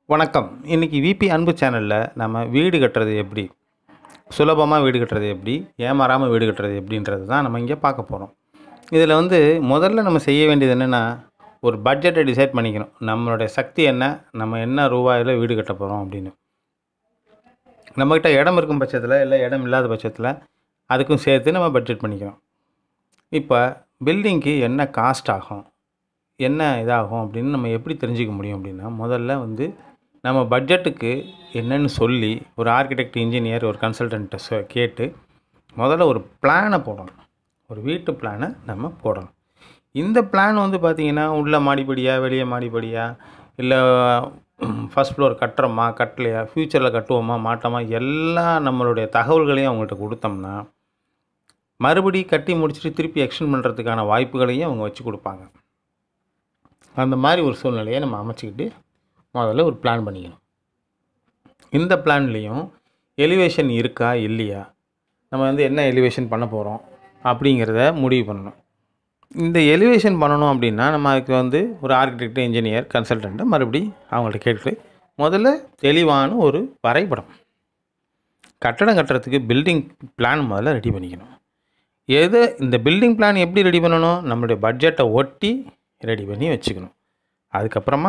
வணக்கம் இன்றைக்கி விபி அன்பு சேனலில் நம்ம வீடு கட்டுறது எப்படி சுலபமாக வீடு கட்டுறது எப்படி ஏமாறாமல் வீடு கட்டுறது எப்படின்றது தான் நம்ம இங்கே பார்க்க போகிறோம் இதில் வந்து முதல்ல நம்ம செய்ய வேண்டியது என்னென்னா ஒரு பட்ஜெட்டை டிசைட் பண்ணிக்கணும் நம்மளுடைய சக்தி என்ன நம்ம என்ன ரூபாயில் வீடு கட்ட போகிறோம் அப்படின்னு நம்மக்கிட்ட இடம் இருக்கும் பட்சத்தில் இல்லை இடம் இல்லாத பட்சத்தில் அதுக்கும் சேர்த்து நம்ம பட்ஜெட் பண்ணிக்கணும் இப்போ பில்டிங்க்கு என்ன காஸ்ட் ஆகும் என்ன இதாகும் அப்படின்னு நம்ம எப்படி தெரிஞ்சுக்க முடியும் அப்படின்னா முதல்ல வந்து நம்ம பட்ஜெட்டுக்கு என்னன்னு சொல்லி ஒரு ஆர்கிடெக்ட் இன்ஜினியர் ஒரு கன்சல்டன்ட்டை சொ கேட்டு முதல்ல ஒரு பிளானை போடணும் ஒரு வீட்டு பிளானை நம்ம போடணும் இந்த பிளான் வந்து பார்த்திங்கன்னா உள்ள மாடிப்படியா வெளியே மாடிப்படியா இல்லை ஃபஸ்ட் ஃப்ளோர் கட்டுறோமா கட்டலையா ஃப்யூச்சரில் கட்டுவோமா மாட்டோமா எல்லா நம்மளுடைய தகவல்களையும் அவங்கள்ட்ட கொடுத்தோம்னா மறுபடி கட்டி முடிச்சுட்டு திருப்பி எக்ஸ்டெண்ட் பண்ணுறதுக்கான வாய்ப்புகளையும் அவங்க வச்சு கொடுப்பாங்க அந்த மாதிரி ஒரு சூழ்நிலையை நம்ம அமைச்சிக்கிட்டு முதல்ல ஒரு பிளான் பண்ணிக்கணும் இந்த பிளான்லேயும் எலிவேஷன் இருக்கா இல்லையா நம்ம வந்து என்ன எலிவேஷன் பண்ண போகிறோம் அப்படிங்கிறத முடிவு பண்ணணும் இந்த எலிவேஷன் பண்ணணும் அப்படின்னா நம்ம அதுக்கு வந்து ஒரு ஆர்கிடெக்ட் இன்ஜினியர் கன்சல்டண்ட்டை மறுபடி அவங்கள்ட்ட கேட்டு முதல்ல தெளிவான ஒரு வரைபடம் கட்டடம் கட்டுறதுக்கு பில்டிங் பிளான் முதல்ல ரெடி பண்ணிக்கணும் எது இந்த பில்டிங் பிளான் எப்படி ரெடி பண்ணணும் நம்மளுடைய பட்ஜெட்டை ஒட்டி ரெடி பண்ணி வச்சுக்கணும் அதுக்கப்புறமா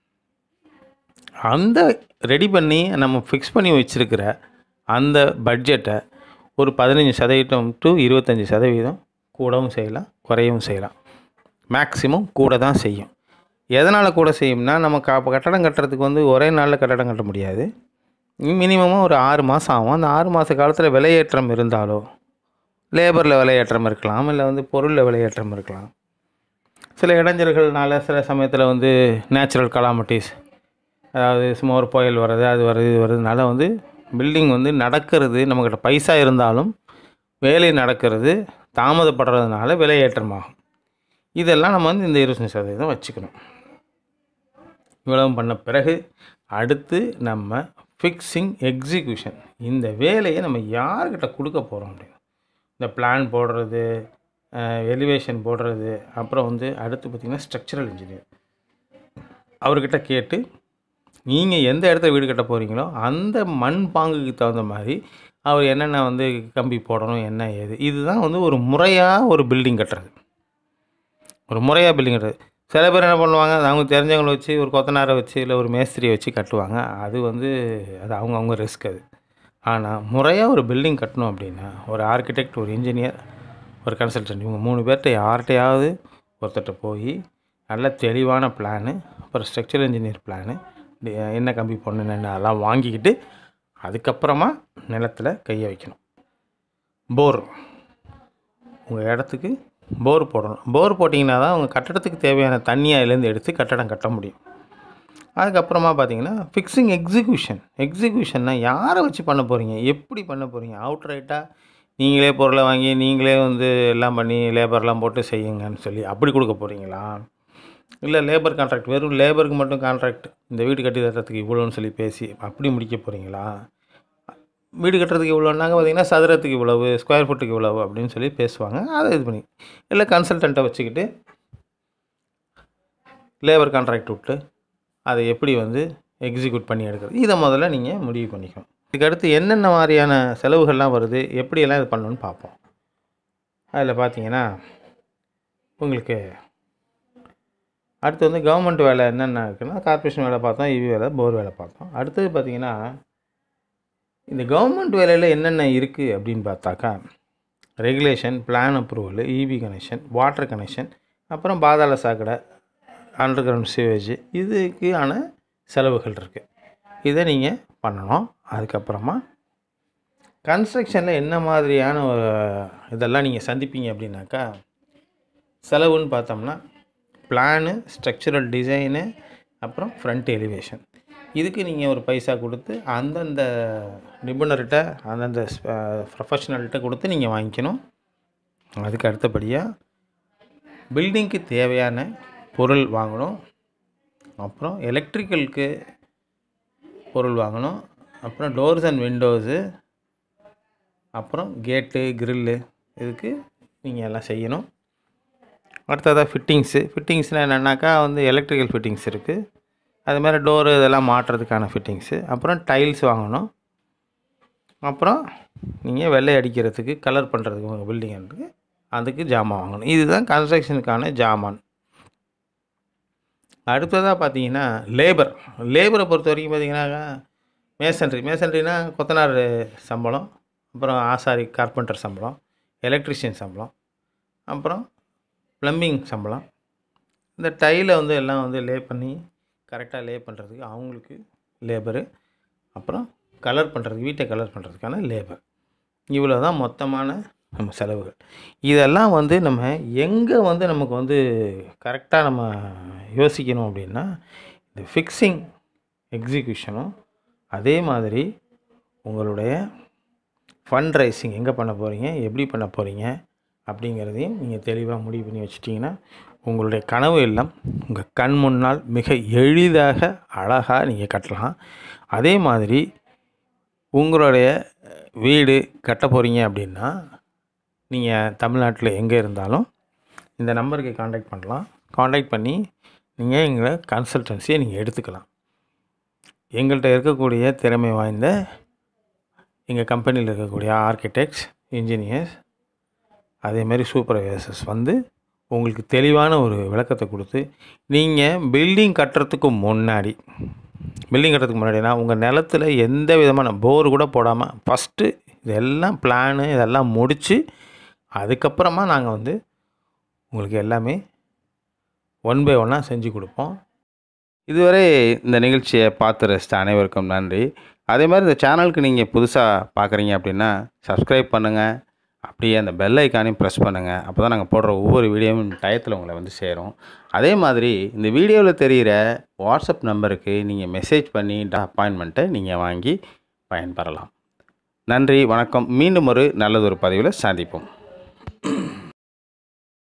அந்த ரெடி பண்ணி நம்ம ஃபிக்ஸ் பண்ணி வச்சுருக்கிற அந்த பட்ஜெட்டை ஒரு பதினஞ்சு சதவீதம் டு இருபத்தஞ்சி சதவீதம் கூடவும் செய்யலாம் குறையவும் செய்யலாம் மேக்ஸிமம் கூட தான் செய்யும் எதனால் கூட செய்யும்னா நம்ம க கட்டடம் கட்டுறதுக்கு வந்து ஒரே நாளில் கட்டடம் கட்ட முடியாது மினிமமாக ஒரு ஆறு மாதம் ஆகும் அந்த ஆறு மாத காலத்தில் விலையேற்றம் இருந்தாலோ லேபரில் விலையேற்றம் இருக்கலாம் இல்லை வந்து பொருளில் விலையேற்றம் இருக்கலாம் சில இடைஞ்சல்கள்னால சில சமயத்தில் வந்து நேச்சுரல் கலாமிட்டிஸ் அதாவது சும்மா ஒரு புயல் வர்றது அது வருது இது வருதுனால வந்து பில்டிங் வந்து நடக்கிறது நம்மக்கிட்ட பைசா இருந்தாலும் வேலை நடக்கிறது தாமதப்படுறதுனால விலையேற்றமாகும் இதெல்லாம் நம்ம வந்து இந்த இருபத்தஞ்சி சதவீதம் வச்சுக்கணும் இவ்வளவு பண்ண பிறகு அடுத்து நம்ம ஃபிக்ஸிங் எக்ஸிக்யூஷன் இந்த வேலையை நம்ம யார்கிட்ட கொடுக்க போகிறோம் அப்படின்னு இந்த பிளான் போடுறது எலிவேஷன் போடுறது அப்புறம் வந்து அடுத்து பார்த்திங்கன்னா ஸ்ட்ரக்சரல் இன்ஜினியர் அவர்கிட்ட கேட்டு நீங்கள் எந்த இடத்துல வீடு கட்ட போகிறீங்களோ அந்த மண் பாங்குக்கு தகுந்த மாதிரி அவர் என்னென்ன வந்து கம்பி போடணும் என்ன ஏது இதுதான் வந்து ஒரு முறையாக ஒரு பில்டிங் கட்டுறது ஒரு முறையாக பில்டிங் கட்டுறது சில பேர் என்ன பண்ணுவாங்க அது அவங்க தெரிஞ்சவங்களை வச்சு ஒரு கொத்தனாரை வச்சு இல்லை ஒரு மேஸ்திரியை வச்சு கட்டுவாங்க அது வந்து அது அவங்க அவங்க ரிஸ்க் அது ஆனால் முறையாக ஒரு பில்டிங் கட்டணும் அப்படின்னா ஒரு ஆர்கிடெக்ட் ஒரு இன்ஜினியர் ஒரு கன்சல்டன்ட் இவங்க மூணு பேர்கிட்ட யார்கிட்டையாவது ஒருத்தர்கிட்ட போய் நல்ல தெளிவான பிளானு அப்புறம் ஸ்ட்ரக்சரல் இன்ஜினியர் பிளானு என்ன கம்பி போடணும் அதெல்லாம் வாங்கிக்கிட்டு அதுக்கப்புறமா நிலத்தில் கையை வைக்கணும் போர் உங்கள் இடத்துக்கு போர் போடணும் போர் போட்டிங்கன்னா தான் உங்கள் கட்டடத்துக்கு தேவையான தண்ணி அதுலேருந்து எடுத்து கட்டடம் கட்ட முடியும் அதுக்கப்புறமா பார்த்தீங்கன்னா ஃபிக்ஸிங் எக்ஸிக்யூஷன் எக்ஸிக்யூஷன்னா யாரை வச்சு பண்ண போகிறீங்க எப்படி பண்ண போகிறீங்க அவுட் ரைட்டாக நீங்களே பொருளை வாங்கி நீங்களே வந்து எல்லாம் பண்ணி லேபர்லாம் போட்டு செய்யுங்கன்னு சொல்லி அப்படி கொடுக்க போகிறீங்களா இல்லை லேபர் கான்ட்ராக்ட் வெறும் லேபருக்கு மட்டும் கான்ட்ராக்ட் இந்த வீடு கட்டி தரத்துக்கு இவ்வளோன்னு சொல்லி பேசி அப்படி முடிக்க போகிறீங்களா வீடு கட்டுறதுக்கு இவ்வளோனாங்க பார்த்தீங்கன்னா சதுரத்துக்கு இவ்வளவு ஸ்கொயர் ஃபுட்டுக்கு இவ்வளவு அப்படின்னு சொல்லி பேசுவாங்க அதை இது பண்ணி இல்லை கன்சல்டண்ட்டை வச்சுக்கிட்டு லேபர் கான்ட்ராக்ட் விட்டு அதை எப்படி வந்து எக்ஸிக்யூட் பண்ணி எடுக்கிறது இதை முதல்ல நீங்கள் முடிவு பண்ணிக்கணும் இதுக்கடுத்து என்னென்ன மாதிரியான செலவுகள்லாம் வருது எப்படியெல்லாம் இது பண்ணணும்னு பார்ப்போம் அதில் பார்த்தீங்கன்னா உங்களுக்கு அடுத்து வந்து கவர்மெண்ட் வேலை என்னென்ன இருக்குன்னா கார்பரேஷன் வேலை பார்த்தோம் இவி வேலை போர் வேலை பார்த்தோம் அடுத்தது பார்த்திங்கன்னா இந்த கவர்மெண்ட் வேலையில் என்னென்ன இருக்குது அப்படின்னு பார்த்தாக்கா regulation plan approval EB connection water connection அப்புறம் பாதாள சாக்கடை அண்டர் கிரவுண்ட் சிவேஜ் இதுக்கான செலவுகள் இருக்குது இதை நீங்கள் பண்ணணும் அதுக்கப்புறமா கன்ஸ்ட்ரக்ஷனில் என்ன மாதிரியான ஒரு இதெல்லாம் நீங்கள் சந்திப்பீங்க அப்படின்னாக்கா செலவுன்னு பார்த்தோம்னா பிளானு ஸ்ட்ரக்சரல் டிசைனு அப்புறம் ஃப்ரண்ட் எலிவேஷன் இதுக்கு நீங்கள் ஒரு பைசா கொடுத்து அந்தந்த நிபுணர்கிட்ட அந்தந்த ப்ரொஃபஷனல்கிட்ட கொடுத்து நீங்கள் வாங்கிக்கணும் அதுக்கு அடுத்தபடியாக பில்டிங்க்கு தேவையான பொருள் வாங்கணும் அப்புறம் எலக்ட்ரிக்கலுக்கு பொருள் வாங்கணும் அப்புறம் டோர்ஸ் அண்ட் விண்டோஸு அப்புறம் கேட்டு க்ரில்லு இதுக்கு நீங்கள் எல்லாம் செய்யணும் அடுத்ததாக ஃபிட்டிங்ஸு ஃபிட்டிங்ஸ்னால் என்னென்னாக்கா வந்து எலக்ட்ரிக்கல் ஃபிட்டிங்ஸ் இருக்குது அது மாதிரி டோரு இதெல்லாம் மாட்டுறதுக்கான ஃபிட்டிங்ஸு அப்புறம் டைல்ஸ் வாங்கணும் அப்புறம் நீங்கள் வெள்ளை அடிக்கிறதுக்கு கலர் பண்ணுறதுக்கு உங்கள் பில்டிங்கிறதுக்கு அதுக்கு ஜாமான் வாங்கணும் இதுதான் கன்ஸ்ட்ரக்ஷனுக்கான ஜாமான் அடுத்ததாக பார்த்தீங்கன்னா லேபர் லேபரை பொறுத்த வரைக்கும் பார்த்தீங்கன்னா மேசன்ட்ரி மேசன்ட்ரினா கொத்தனார் சம்பளம் அப்புறம் ஆசாரி கார்பெண்டர் சம்பளம் எலக்ட்ரிஷியன் சம்பளம் அப்புறம் ப்ளம்பிங் சம்பளம் இந்த டைலை வந்து எல்லாம் வந்து லே பண்ணி கரெக்டாக லே பண்ணுறதுக்கு அவங்களுக்கு லேபரு அப்புறம் கலர் பண்ணுறதுக்கு வீட்டை கலர் பண்ணுறதுக்கான லேபர் இவ்வளோ தான் மொத்தமான நம்ம செலவுகள் இதெல்லாம் வந்து நம்ம எங்கே வந்து நமக்கு வந்து கரெக்டாக நம்ம யோசிக்கணும் அப்படின்னா இந்த ஃபிக்ஸிங் எக்ஸிக்யூஷனும் அதே மாதிரி உங்களுடைய ஃபண்ட் ரைசிங் எங்கே பண்ண போகிறீங்க எப்படி பண்ண போகிறீங்க அப்படிங்கிறதையும் நீங்கள் தெளிவாக முடிவு பண்ணி வச்சிட்டிங்கன்னா உங்களுடைய கனவு எல்லாம் உங்கள் கண் முன்னால் மிக எளிதாக அழகாக நீங்கள் கட்டலாம் அதே மாதிரி உங்களுடைய வீடு கட்ட போகிறீங்க அப்படின்னா நீங்கள் தமிழ்நாட்டில் எங்கே இருந்தாலும் இந்த நம்பருக்கு காண்டாக்ட் பண்ணலாம் காண்டாக்ட் பண்ணி நீங்கள் எங்களை கன்சல்டன்சியை நீங்கள் எடுத்துக்கலாம் எங்கள்கிட்ட இருக்கக்கூடிய திறமை வாய்ந்த எங்கள் கம்பெனியில் இருக்கக்கூடிய ஆர்கிடெக்ட்ஸ் இன்ஜினியர்ஸ் அதேமாரி சூப்பர்வைசர்ஸ் வந்து உங்களுக்கு தெளிவான ஒரு விளக்கத்தை கொடுத்து நீங்கள் பில்டிங் கட்டுறதுக்கு முன்னாடி பில்டிங் கட்டுறதுக்கு முன்னாடினா உங்கள் நிலத்தில் எந்த விதமான போர் கூட போடாமல் ஃபஸ்ட்டு இதெல்லாம் பிளானு இதெல்லாம் முடித்து அதுக்கப்புறமா நாங்கள் வந்து உங்களுக்கு எல்லாமே ஒன் பை ஒன்னாக செஞ்சு கொடுப்போம் இதுவரை இந்த நிகழ்ச்சியை பார்த்து ரசித்த அனைவருக்கும் நன்றி அதே மாதிரி இந்த சேனலுக்கு நீங்கள் புதுசாக பார்க்குறீங்க அப்படின்னா சப்ஸ்கிரைப் பண்ணுங்கள் அப்படியே அந்த பெல் ஐக்கானையும் ப்ரெஸ் பண்ணுங்கள் அப்போ தான் நாங்கள் போடுற ஒவ்வொரு வீடியோவும் டயத்தில் உங்களை வந்து சேரும் அதே மாதிரி இந்த வீடியோவில் தெரிகிற வாட்ஸ்அப் நம்பருக்கு நீங்கள் மெசேஜ் பண்ணி அப்பாயின்மெண்ட்டை நீங்கள் வாங்கி பயன்பெறலாம் நன்றி வணக்கம் மீண்டும் ஒரு நல்லதொரு பதிவில் சந்திப்போம்